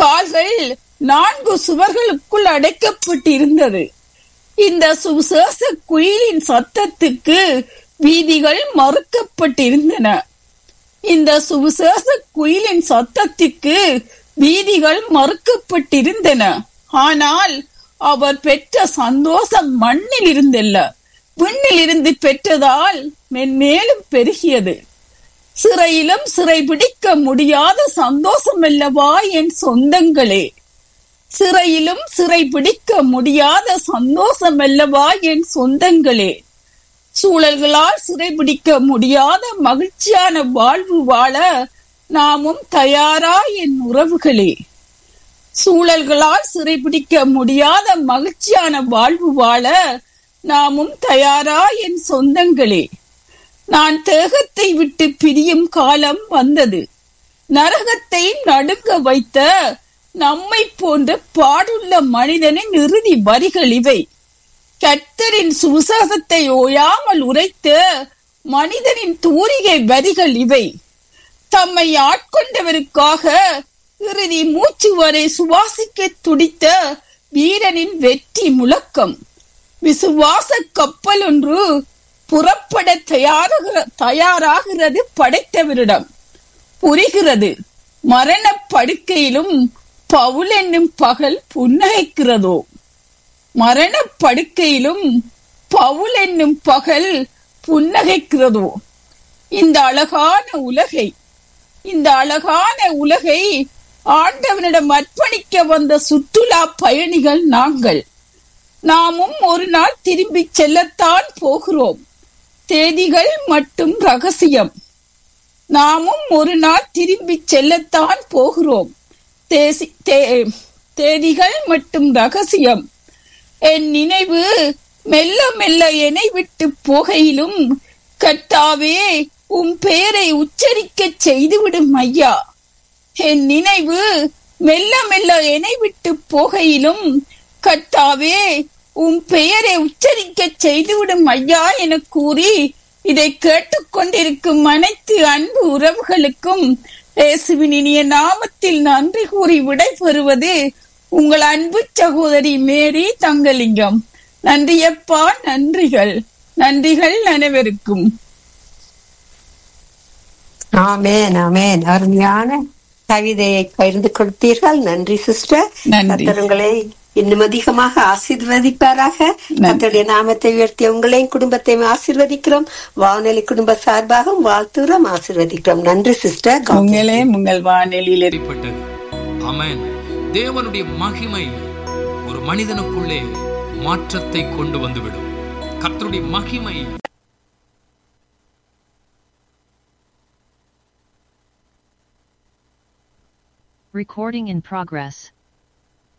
கால்கள் நான்கு சுவர்களுக்குள் அடைக்கப்பட்டிருந்தது இந்த சுசேஷ குயிலின் சத்தத்துக்கு வீதிகள் மறுக்கப்பட்டிருந்தன இந்த சுவிசேஷ குயிலின் சத்தத்திற்கு வீதிகள் மறுக்கப்பட்டிருந்தன ஆனால் அவர் பெற்ற சந்தோஷம் மண்ணில் இருந்தல்ல விண்ணில் இருந்து பெற்றதால் மென்மேலும் பெருகியது சிறையிலும் சிறை பிடிக்க முடியாத சந்தோஷம் அல்லவா என் சொந்தங்களே சிறையிலும் சிறை பிடிக்க முடியாத சந்தோஷம் அல்லவா என் சொந்தங்களே சூழல்களால் சிறைபிடிக்க முடியாத மகிழ்ச்சியான வாழ்வு வாழ நாமும் தயாரா என் உறவுகளே சூழல்களால் சிறைபிடிக்க முடியாத மகிழ்ச்சியான வாழ்வு வாழ நாமும் தயாரா என் சொந்தங்களே நான் தேகத்தை விட்டு பிரியும் காலம் வந்தது நரகத்தை நடுங்க வைத்த நம்மை போன்ற பாடுள்ள மனிதனின் இறுதி வரிகள் இவை கர்த்தரின் சுவிசேஷத்தை ஓயாமல் உரைத்த மனிதனின் தூரிகை வரிகள் இவை தம்மை ஆட்கொண்டவருக்காக இறுதி மூச்சு வரை சுவாசிக்க துடித்த வீரனின் வெற்றி முழக்கம் விசுவாச கப்பல் ஒன்று புறப்பட தயாராக தயாராகிறது படைத்தவரிடம் புரிகிறது மரண படுக்கையிலும் பவுல் என்னும் பகல் புன்னகைக்கிறதோ மரண படுக்கையிலும் பவுல் என்னும் பகல் புன்னகைக்கிறதோ இந்த அழகான உலகை இந்த அழகான உலகை ஆண்டவனிடம் அர்ப்பணிக்க வந்த சுற்றுலா பயணிகள் நாங்கள் நாமும் ஒரு நாள் திரும்பி செல்லத்தான் போகிறோம் தேதிகள் மட்டும் ரகசியம் நாமும் ஒரு நாள் திரும்பி செல்லத்தான் போகிறோம் தேசி தே- தேதிகள் மட்டும் ரகசியம் என் நினைவு மெல்ல மெல்ல என்னை விட்டு போகையிலும் கர்த்தாவே உம் பெயரை உச்சரிக்கச் செய்துவிடும் ஐயா என் நினைவு மெல்ல மெல்ல என்னை விட்டு போகையிலும் கர்த்தாவே உம் பெயரை உச்சரிக்கச் செய்துவிடும் ஐயா என கூறி இதை கேட்டுக்கொண்டிருக்கும் அனைத்து அன்பு உறவுகளுக்கும் இயேசுவின் இனிய நாமத்தில் நன்றி கூறி விடைபெறுவது உங்கள் அன்பு சகோதரி மேரி தங்கலிங்கம் நன்றியப்பா நன்றிகள் நன்றிகள் அனைவருக்கும் ஆமேன் ஆமேன் அருமையான கவிதையை பகிர்ந்து கொடுத்தீர்கள் நன்றி சிஸ்டர் நன்றி. கர்த்தர் உங்களை இன்னும் அதிகமாக ஆசீர்வதிப்பாராக நன்றி. கர்த்தருடைய நாமத்தை உயர்த்திய உங்களையும் குடும்பத்தையும் ஆசீர்வதிக்கிறோம் வானொலி குடும்ப சார்பாகவும் வாழ்த்துறோம் ஆசீர்வதிக்கிறோம் நன்றி சிஸ்டர் God bless you. உங்களே உங்கள் வானிலையில் வெளிப்பட்டது ஆமென் தேவனுடைய மகிமை ஒரு மனிதனுக்குள்ளே மாற்றத்தை கொண்டு வந்துவிடும் கர்த்தருடைய மகிமை Recording in progress.